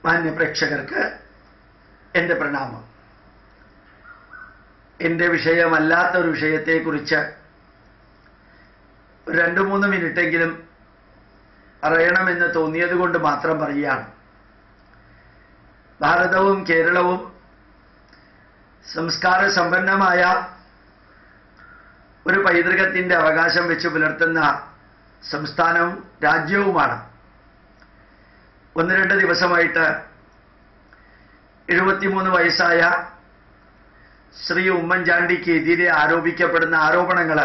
മാന്യ പ്രേക്ഷകർക്ക് എൻ്റെ പ്രണാമം എൻ്റെ വിഷയമല്ലാത്ത ഒരു വിഷയത്തെക്കുറിച്ച് ഒരു രണ്ട് മൂന്ന് മിനിറ്റെങ്കിലും പറയണമെന്ന് തോന്നിയത് കൊണ്ട് മാത്രം പറയുകയാണ് ഭാരതവും കേരളവും സംസ്കാര സമ്പന്നമായ ഒരു പൈതൃകത്തിൻ്റെ അവകാശം വെച്ച് പുലർത്തുന്ന സംസ്ഥാനവും രാജ്യവുമാണ് ഒന്ന് രണ്ട് ദിവസമായിട്ട് എഴുപത്തിമൂന്ന് വയസ്സായ ശ്രീ ഉമ്മൻചാണ്ടിക്കെതിരെ ആരോപിക്കപ്പെടുന്ന ആരോപണങ്ങൾ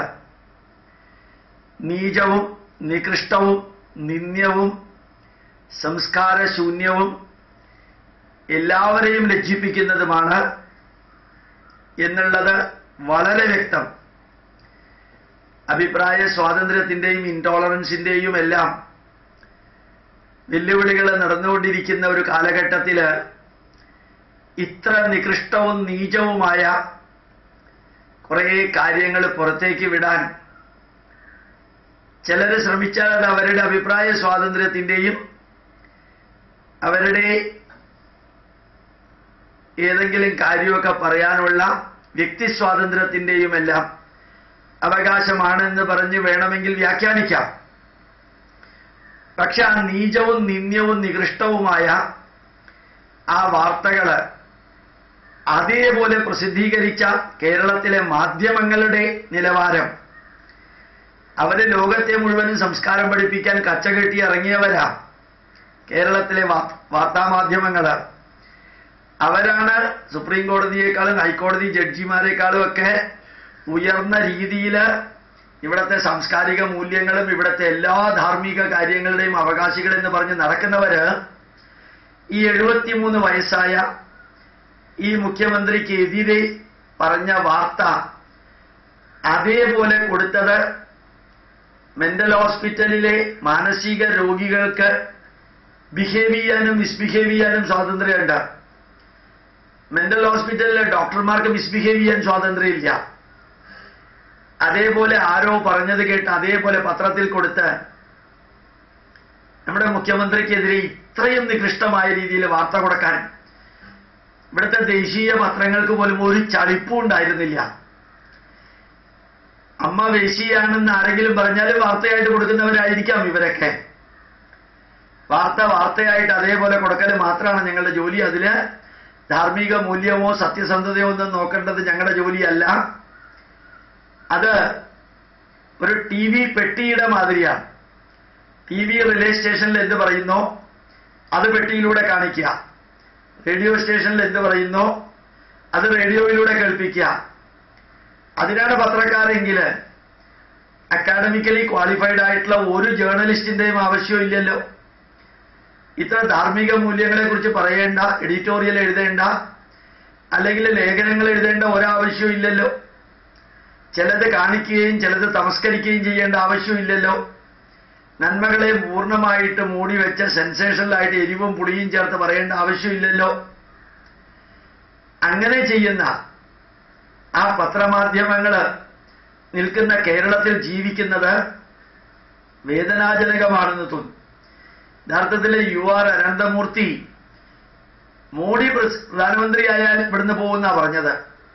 നീചവും നികൃഷ്ടവും നിന്ദ്യവും സംസ്കാരശൂന്യവും എല്ലാവരെയും ലജ്ജിപ്പിക്കുന്നതുമാണ് എന്നുള്ളത് വളരെ വ്യക്തം അഭിപ്രായ സ്വാതന്ത്ര്യത്തിൻ്റെയും ഇൻടോളറൻസിൻ്റെയും എല്ലാം വെല്ലുവിളികൾ നടന്നുകൊണ്ടിരിക്കുന്ന ഒരു കാലഘട്ടത്തിൽ ഇത്ര നികൃഷ്ടവും നീചവുമായ കുറേ കാര്യങ്ങൾ പുറത്തേക്ക് വിടാൻ ചിലർ ശ്രമിച്ചാൽ അത് അവരുടെ അഭിപ്രായ സ്വാതന്ത്ര്യത്തിൻ്റെയും അവരുടെ ഏതെങ്കിലും കാര്യമൊക്കെ പറയാനുള്ള വ്യക്തി സ്വാതന്ത്ര്യത്തിൻ്റെയും എല്ലാം അവകാശമാണെന്ന് പറഞ്ഞ് വേണമെങ്കിൽ വ്യാഖ്യാനിക്കാം പക്ഷെ ആ നീചവും നിന്ദ്യവും നികൃഷ്ടവുമായ ആ വാർത്തകൾ അതേപോലെ പ്രസിദ്ധീകരിച്ച കേരളത്തിലെ മാധ്യമങ്ങളുടെ നിലവാരം അവര് ലോകത്തെ മുഴുവനും സംസ്കാരം പഠിപ്പിക്കാൻ കച്ചകെട്ടി ഇറങ്ങിയവരാ കേരളത്തിലെ വാർത്താമാധ്യമങ്ങൾ അവരാണ് സുപ്രീം കോടതിയേക്കാളും ഹൈക്കോടതി ജഡ്ജിമാരെക്കാളും ഒക്കെ ഉയർന്ന രീതിയിൽ ഇവിടുത്തെ സാംസ്കാരിക മൂല്യങ്ങളും ഇവിടുത്തെ എല്ലാ ധാർമ്മിക കാര്യങ്ങളുടെയും അവകാശികൾ എന്ന് പറഞ്ഞ് നടക്കുന്നവര് ഈ എഴുപത്തിമൂന്ന് വയസ്സായ ഈ മുഖ്യമന്ത്രിക്കെതിരെ പറഞ്ഞ വാർത്ത അതേപോലെ കൊടുത്തത് മെന്റൽ ഹോസ്പിറ്റലിലെ മാനസിക രോഗികൾക്ക് ബിഹേവ് ചെയ്യാനും മിസ്ബിഹേവ് ചെയ്യാനും സ്വാതന്ത്ര്യമുണ്ട് മെന്റൽ ഹോസ്പിറ്റലിലെ ഡോക്ടർമാർക്ക് മിസ്ബിഹേവ് ചെയ്യാൻ സ്വാതന്ത്ര്യമില്ല അതേപോലെ ആരോ പറഞ്ഞത് കേട്ട് അതേപോലെ പത്രത്തിൽ കൊടുത്ത് നമ്മുടെ മുഖ്യമന്ത്രിക്കെതിരെ ഇത്രയും നികൃഷ്ടമായ രീതിയിൽ വാർത്ത കൊടുക്കാൻ ഇവിടുത്തെ ദേശീയ പത്രങ്ങൾക്ക് പോലും ഒരു ചളിപ്പും ഉണ്ടായിരുന്നില്ല അമ്മ വേശിയാണെന്ന് ആരെങ്കിലും പറഞ്ഞാൽ വാർത്തയായിട്ട് കൊടുക്കുന്നവരായിരിക്കാം ഇവരൊക്കെ വാർത്ത വാർത്തയായിട്ട് അതേപോലെ കൊടുക്കൽ മാത്രമാണ് ഞങ്ങളുടെ ജോലി അതില് ധാർമ്മിക മൂല്യമോ സത്യസന്ധതയോ ഒന്നും നോക്കേണ്ടത് ഞങ്ങളുടെ ജോലിയല്ല അത് ഒരു ടി വി പെട്ടിയുടെ മാതിരിയാണ് ടി വി റിലേ സ്റ്റേഷനിൽ എന്ത് പറയുന്നോ അത് പെട്ടിയിലൂടെ കാണിക്കുക റേഡിയോ സ്റ്റേഷനിൽ എന്ത് പറയുന്നോ അത് റേഡിയോയിലൂടെ കേൾപ്പിക്കുക അതിനാണ് പത്രക്കാരെങ്കിൽ അക്കാഡമിക്കലി ക്വാളിഫൈഡ് ആയിട്ടുള്ള ഒരു ജേർണലിസ്റ്റിന്റെയും ആവശ്യമില്ലല്ലോ ഇത്ര ധാർമ്മിക മൂല്യങ്ങളെ കുറിച്ച് പറയേണ്ട എഡിറ്റോറിയൽ എഴുതേണ്ട അല്ലെങ്കിൽ ലേഖനങ്ങൾ എഴുതേണ്ട ഒരാവശ്യവും ഇല്ലല്ലോ ചിലത് കാണിക്കുകയും ചിലത് തമസ്കരിക്കുകയും ചെയ്യേണ്ട ആവശ്യമില്ലല്ലോ നന്മകളെ പൂർണ്ണമായിട്ട് മൂടി വെച്ച സെൻസേഷനിലായിട്ട് എരിവും പുളിയും ചേർത്ത് പറയേണ്ട ആവശ്യമില്ലല്ലോ അങ്ങനെ ചെയ്യുന്ന ആ പത്രമാധ്യമങ്ങൾ നിൽക്കുന്ന കേരളത്തിൽ ജീവിക്കുന്നത് വേദനാജനകമാണെന്ന് തോന്നുന്നു യഥാർത്ഥത്തിൽ യു ആർ അനന്തമൂർത്തി മോഡി പ്രധാനമന്ത്രിയായാൽ ഇവിടുന്ന് പോകുന്ന പറഞ്ഞത്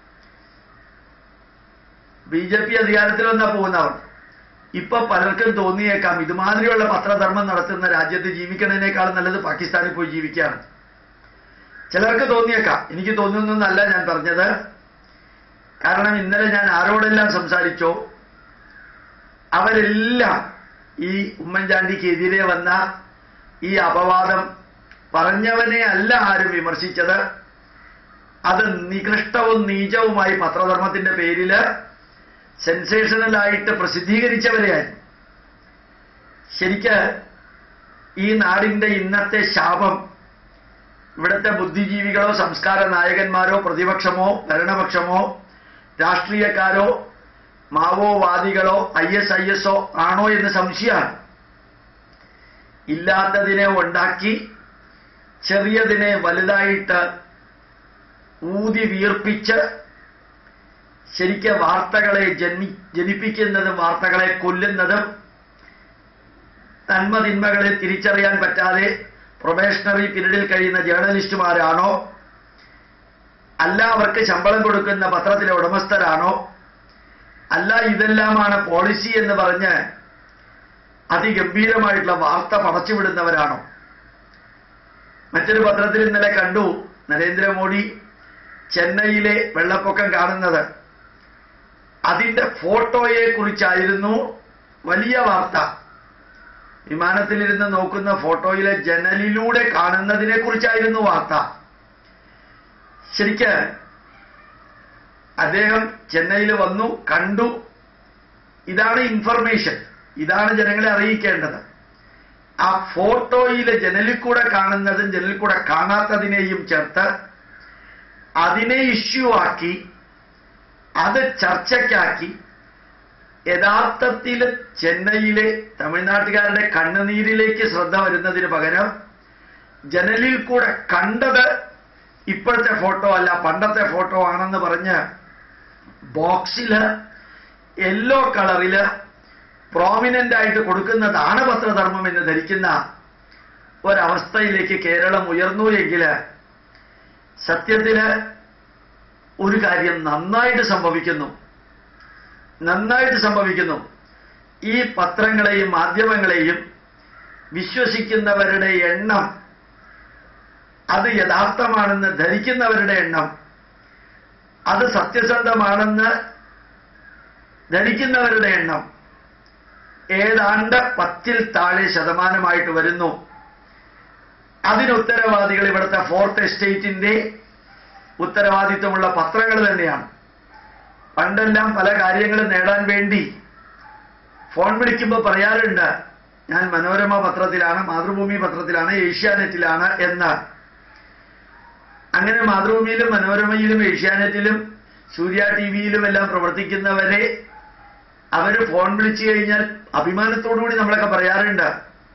ബി ജെ പി അധികാരത്തിൽ വന്നാ പോകുന്നവർ ഇപ്പൊ പലർക്കും തോന്നിയേക്കാം ഇതുമാതിരിയുള്ള പത്രധർമ്മം നടത്തുന്ന രാജ്യത്ത് ജീവിക്കുന്നതിനേക്കാളും നല്ലത് പാകിസ്ഥാനിൽ പോയി ജീവിക്കുകയാണ് ചിലർക്ക് തോന്നിയേക്കാം എനിക്ക് തോന്നുന്നല്ല ഞാൻ പറഞ്ഞത് കാരണം ഇന്നലെ ഞാൻ ആരോടെല്ലാം സംസാരിച്ചോ അവരെല്ലാം ഈ ഉമ്മൻചാണ്ടിക്കെതിരെ വന്ന ഈ അപവാദം പറഞ്ഞവനെ അല്ല ആരും വിമർശിച്ചത് അത് നികൃഷ്ടവും നീചവുമായി പത്രധർമ്മത്തിന്റെ പേരില് സെൻസേഷണലായിട്ട് പ്രസിദ്ധീകരിച്ചവരെയായിരുന്നു ശരിക്ക് ഈ നാടിന്റെ ഇന്നത്തെ ശാപം ഇവിടുത്തെ ബുദ്ധിജീവികളോ സംസ്കാര നായകന്മാരോ പ്രതിപക്ഷമോ ഭരണപക്ഷമോ രാഷ്ട്രീയക്കാരോ മാവോവാദികളോ ഐ എസ് ഐ എസ് ഒ ആണോ എന്ന് സംശയമാണ് ഇല്ലാത്തതിനെ ഉണ്ടാക്കി ചെറിയതിനെ വലുതായിട്ട് ഊതി വീർപ്പിച്ച് ശരിക്ക് വാർത്തകളെ ജന്മി ജനിപ്പിക്കുന്നതും വാർത്തകളെ കൊല്ലുന്നതും നന്മ തിന്മകളെ തിരിച്ചറിയാൻ പറ്റാതെ പ്രൊബേഷണറി പീരീഡിൽ കഴിയുന്ന ജേർണലിസ്റ്റുമാരാണോ അല്ല അവർക്ക് ശമ്പളം കൊടുക്കുന്ന പത്രത്തിലെ ഉടമസ്ഥരാണോ അല്ല ഇതെല്ലാമാണ് പോളിസി എന്ന് പറഞ്ഞ് അതിഗംഭീരമായിട്ടുള്ള വാർത്ത പടച്ചുവിടുന്നവരാണോ മറ്റൊരു പത്രത്തിൽ ഇന്നലെ കണ്ടു നരേന്ദ്രമോദി ചെന്നൈയിലെ വെള്ളപ്പൊക്കം കാണുന്നത് അതിന്റെ ഫോട്ടോയെ കുറിച്ചായിരുന്നു വലിയ വാർത്ത വിമാനത്തിലിരുന്ന് നോക്കുന്ന ഫോട്ടോയിലെ ജനലിലൂടെ കാണുന്നതിനെ കുറിച്ചായിരുന്നു വാർത്ത ശരിക്ക് അദ്ദേഹം ചെന്നൈയിൽ വന്നു കണ്ടു ഇതാണ് ഇൻഫർമേഷൻ ഇതാണ് ജനങ്ങളെ അറിയിക്കേണ്ടത് ആ ഫോട്ടോയിലെ ജനലിൽ കൂടെ കാണുന്നതും ജനലിൽ കൂടെ കാണാത്തതിനെയും ചേർത്ത് അതിനെ ഇഷ്യൂ ആക്കി അത് ചർച്ചയ്ക്കാക്കി യഥാർത്ഥത്തിൽ ചെന്നൈയിലെ തമിഴ്നാട്ടുകാരുടെ കണ്ണുനീരിലേക്ക് ശ്രദ്ധ വരുന്നതിന് പകരം ജനലിൽ കൂടെ കണ്ടത് ഇപ്പോഴത്തെ ഫോട്ടോ അല്ല പണ്ടത്തെ ഫോട്ടോ ആണെന്ന് പറഞ്ഞ് ബോക്സില് യെല്ലോ കളറില് പ്രോമിനന്റ് ആയിട്ട് കൊടുക്കുന്നതാണ് പത്രധർമ്മം എന്ന് ധരിക്കുന്ന ഒരവസ്ഥയിലേക്ക് കേരളം ഉയർന്നു എങ്കിൽ സത്യത്തില് ഒരു കാര്യം നന്നായിട്ട് സംഭവിക്കുന്നു നന്നായിട്ട് സംഭവിക്കുന്നു ഈ പത്രങ്ങളെയും മാധ്യമങ്ങളെയും വിശ്വസിക്കുന്നവരുടെ എണ്ണം അത് യഥാർത്ഥമാണെന്ന് ധരിക്കുന്നവരുടെ എണ്ണം അത് സത്യസന്ധമാണെന്ന് ധരിക്കുന്നവരുടെ എണ്ണം ഏതാണ്ട് പത്തിൽ താഴെ ശതമാനമായിട്ട് വരുന്നു അതിന് ഉത്തരവാദികൾ ഇവിടുത്തെ ഫോർത്ത് എസ്റ്റേറ്റിന്റെ ഉത്തരവാദിത്വമുള്ള പത്രങ്ങൾ തന്നെയാണ് പണ്ടെല്ലാം പല കാര്യങ്ങളും നേടാൻ വേണ്ടി ഫോൺ വിളിക്കുമ്പോൾ പറയാറുണ്ട് ഞാൻ മനോരമ പത്രത്തിലാണ് മാതൃഭൂമി പത്രത്തിലാണ് ഏഷ്യാനെറ്റിലാണ് എന്ന് അങ്ങനെ മാതൃഭൂമിയിലും മനോരമയിലും ഏഷ്യാനെറ്റിലും സൂര്യ ടി വിയിലും എല്ലാം പ്രവർത്തിക്കുന്നവരെ അവര് ഫോൺ വിളിച്ചു കഴിഞ്ഞാൽ അഭിമാനത്തോടുകൂടി നമ്മളൊക്കെ പറയാറുണ്ട്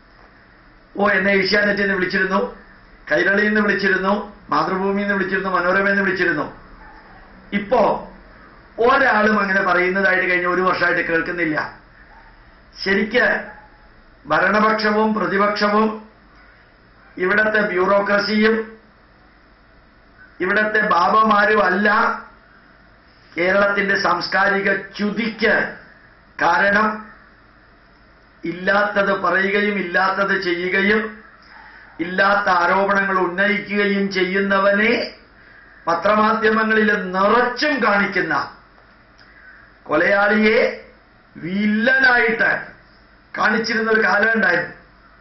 ഓ എന്നെ ഏഷ്യാനെറ്റിൽ നിന്ന് വിളിച്ചിരുന്നു കൈരളിയിൽ നിന്ന് വിളിച്ചിരുന്നു മാതൃഭൂമിയിൽ നിന്ന് വിളിച്ചിരുന്നു മനോരമയിൽ നിന്ന് വിളിച്ചിരുന്നു ഇപ്പോ ഒരാളും അങ്ങനെ പറയുന്നതായിട്ട് കഴിഞ്ഞ ഒരു വർഷമായിട്ട് കേൾക്കുന്നില്ല ശരിക്ക് ഭരണപക്ഷവും പ്രതിപക്ഷവും ഇവിടത്തെ ബ്യൂറോക്രസിയും ഇവിടത്തെ ബാബമാരും അല്ല കേരളത്തിന്റെ സാംസ്കാരിക ച്യുതിക്ക് കാരണം ഇല്ലാത്തത് പറയുകയും ഇല്ലാത്തത് ചെയ്യുകയും ഇല്ലാത്ത ആരോപണങ്ങൾ ഉന്നയിക്കുകയും ചെയ്യുന്നവനെ പത്രമാധ്യമങ്ങളിൽ നിറച്ചും കാണിക്കുന്ന കൊലയാളിയെ വില്ലനായിട്ട് കാണിച്ചിരുന്ന ഒരു കാലം ഉണ്ടായിരുന്നു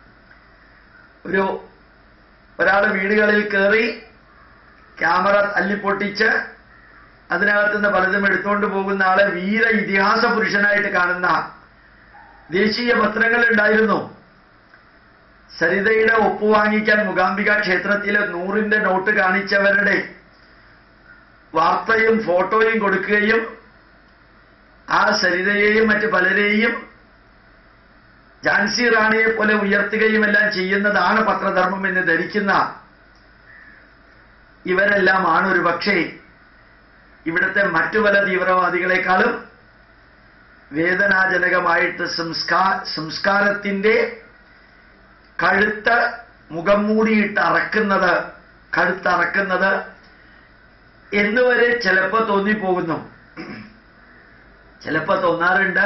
ഒരു ഒരാൾ വീടുകളിൽ കയറി ക്യാമറ തല്ലിപ്പൊട്ടിച്ച് അതിനകത്തുനിന്ന് പലതും എടുത്തുകൊണ്ട് പോകുന്ന ആളെ വീര ഇതിഹാസ പുരുഷനായിട്ട് കാണുന്ന ദേശീയ പത്രങ്ങൾ ഉണ്ടായിരുന്നു സരിതയുടെ ഒപ്പ് വാങ്ങിക്കാൻ മുകാംബിക ക്ഷേത്രത്തിലെ നൂറിന്റെ നോട്ട് കാണിച്ചവരുടെ വാർത്തയും ഫോട്ടോയും കൊടുക്കുകയും ആ സരിതയെയും മറ്റു പലരെയും ഝാൻസി റാണിയെ പോലെ ഉയർത്തുകയും എല്ലാം ചെയ്യുന്നതാണ് പത്രധർമ്മം എന്ന് ധരിക്കുന്ന ഇവരെല്ലാമാണ് ഒരു പക്ഷേ ഇവിടുത്തെ മറ്റു പല തീവ്രവാദികളെക്കാളും വേദനാജനകമായിട്ട് സംസ്കാ സംസ്കാരത്തിന്റെ കഴുത്ത് മുഖം മൂടിയിട്ട് അറക്കുന്നത് കഴുത്തറക്കുന്നത് എന്നുവരെ ചിലപ്പോ തോന്നിപ്പോകുന്നു ചിലപ്പോ തോന്നാറുണ്ട്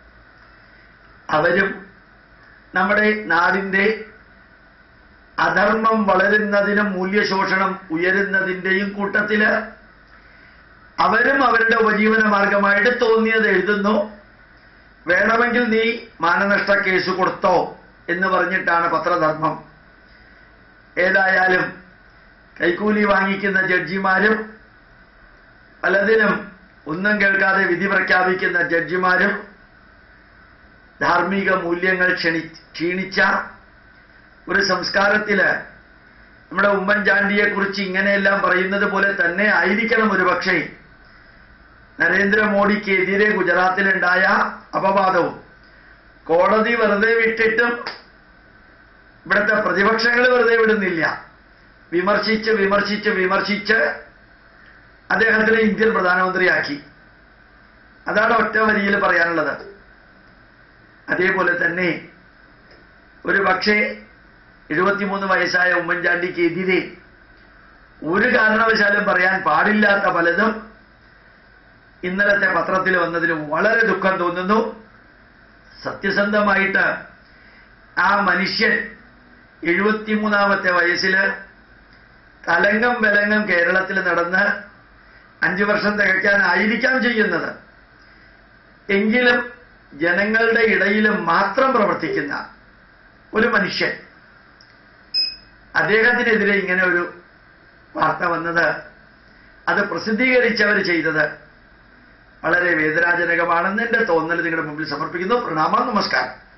അവരും നമ്മുടെ നാടിന്റെ അധർമ്മം വളരുന്നതിനും മൂല്യശോഷണം ഉയരുന്നതിന്റെയും കൂട്ടത്തില് അവരും അവരുടെ ഉപജീവന മാർഗമായിട്ട് തോന്നിയത് എഴുതുന്നു വേണമെങ്കിൽ നീ മാനനഷ്ട കേസ് കൊടുത്തോ എന്ന് പറഞ്ഞിട്ടാണ് പത്രധർമ്മം ഏതായാലും കൈക്കൂലി വാങ്ങിക്കുന്ന ജഡ്ജിമാരും പലതിനും ഒന്നും കേൾക്കാതെ വിധി പ്രഖ്യാപിക്കുന്ന ജഡ്ജിമാരും ധാർമ്മിക മൂല്യങ്ങൾ ക്ഷണി ക്ഷീണിച്ച ഒരു സംസ്കാരത്തില് നമ്മുടെ ഉമ്മൻചാണ്ടിയെ കുറിച്ച് ഇങ്ങനെയെല്ലാം പറയുന്നത് പോലെ തന്നെ ആയിരിക്കണം ഒരു പക്ഷേ നരേന്ദ്രമോദിക്കെതിരെ ഗുജറാത്തിലുണ്ടായ അപവാദവും കോടതി വെറുതെ വിട്ടിട്ടും ഇവിടുത്തെ പ്രതിപക്ഷങ്ങൾ വെറുതെ വിടുന്നില്ല വിമർശിച്ച് വിമർശിച്ച് വിമർശിച്ച് അദ്ദേഹത്തിനെ ഇന്ത്യൻ പ്രധാനമന്ത്രിയാക്കി അതാണ് ഒറ്റ വരിയിൽ പറയാനുള്ളത് അതേപോലെ തന്നെ ഒരു പക്ഷേ എഴുപത്തിമൂന്ന് വയസ്സായ ഉമ്മൻചാണ്ടിക്ക് എതിരെ ഒരു കാരണവശാലും പറയാൻ പാടില്ലാത്ത പലതും ഇന്നലത്തെ പത്രത്തിൽ വന്നതിൽ വളരെ ദുഃഖം തോന്നുന്നു സത്യസന്ധമായിട്ട് ആ മനുഷ്യൻ എഴുപത്തിമൂന്നാമത്തെ വയസ്സിൽ തലങ്കം വിലങ്കം കേരളത്തിൽ നടന്ന് അഞ്ചു വർഷം തികയ്ക്കാനായിരിക്കാം ചെയ്യുന്നത് എങ്കിലും ജനങ്ങളുടെ ഇടയിൽ മാത്രം പ്രവർത്തിക്കുന്ന ഒരു മനുഷ്യൻ അദ്ദേഹത്തിനെതിരെ ഇങ്ങനെ ഒരു വാർത്ത വന്നത് അത് പ്രസിദ്ധീകരിച്ചവർ ചെയ്തത് വളരെ വേദനാജനകമാണെന്ന് എന്റെ തോന്നൽ നിങ്ങളുടെ മുമ്പിൽ സമർപ്പിക്കുന്നു പ്രണാമം നമസ്കാരം